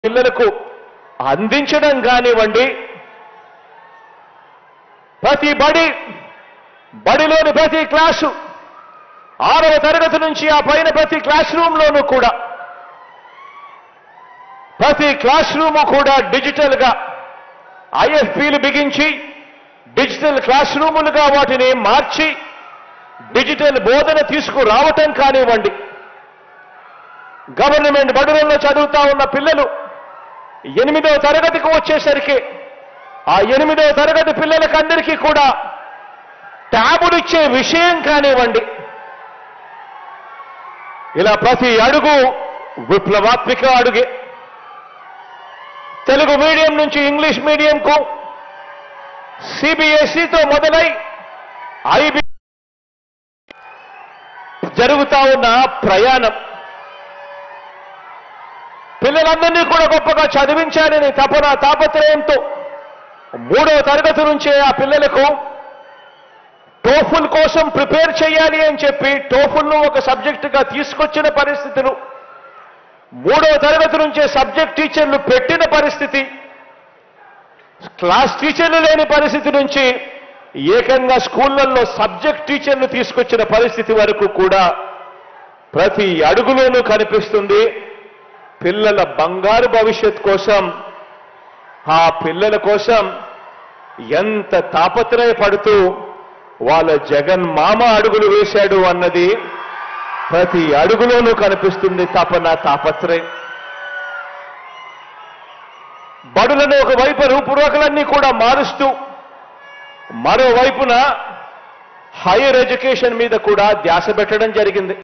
పిల్లలకు అందించడం కానివ్వండి ప్రతి బడి బడిలోని ప్రతి క్లాసు ఆరవ తరగతి నుంచి ఆ పైన ప్రతి క్లాస్ రూమ్లోనూ కూడా ప్రతి క్లాస్ రూమ్ కూడా డిజిటల్ గా ఐఎఫ్పీలు బిగించి డిజిటల్ క్లాస్ రూములుగా వాటిని మార్చి డిజిటల్ బోధన తీసుకురావటం కానివ్వండి గవర్నమెంట్ బడులలో చదువుతా ఉన్న పిల్లలు ఎనిమిదవ తరగతికి వచ్చేసరికి ఆ ఎనిమిదవ తరగతి పిల్లలకందరికీ కూడా ట్యాబులు ఇచ్చే విషయం కానివ్వండి ఇలా ప్రతి అడుగు విప్లవాత్మిక అడుగే తెలుగు మీడియం నుంచి ఇంగ్లీష్ మీడియంకు సిబిఎస్ఈతో మొదలై ఐబి జరుగుతా ఉన్న ప్రయాణం పిల్లలందరినీ కూడా గొప్పగా చదివించాలని తపన తాపత్రయంతో మూడవ తరగతి నుంచే ఆ పిల్లలకు టోఫుల్ కోసం ప్రిపేర్ చేయాలి అని చెప్పి టోఫుల్ను ఒక సబ్జెక్టుగా తీసుకొచ్చిన పరిస్థితులు మూడవ తరగతి నుంచే సబ్జెక్ట్ టీచర్లు పెట్టిన పరిస్థితి క్లాస్ టీచర్లు లేని పరిస్థితి నుంచి ఏకంగా స్కూళ్ళల్లో సబ్జెక్ట్ టీచర్లు తీసుకొచ్చిన పరిస్థితి వరకు కూడా ప్రతి అడుగులోనూ కనిపిస్తుంది పిల్లల బంగారు భవిష్యత్ కోసం ఆ పిల్లల కోసం ఎంత తాపత్రయపడుతూ వాళ్ళ జగన్ మామ అడుగులు వేశాడు అన్నది ప్రతి అడుగులోనూ కనిపిస్తుంది తపన తాపత్రయం బడులను ఒకవైపు రూపురేఖలన్నీ కూడా మారుస్తూ మరోవైపున హైయర్ ఎడ్యుకేషన్ మీద కూడా ధ్యాస పెట్టడం జరిగింది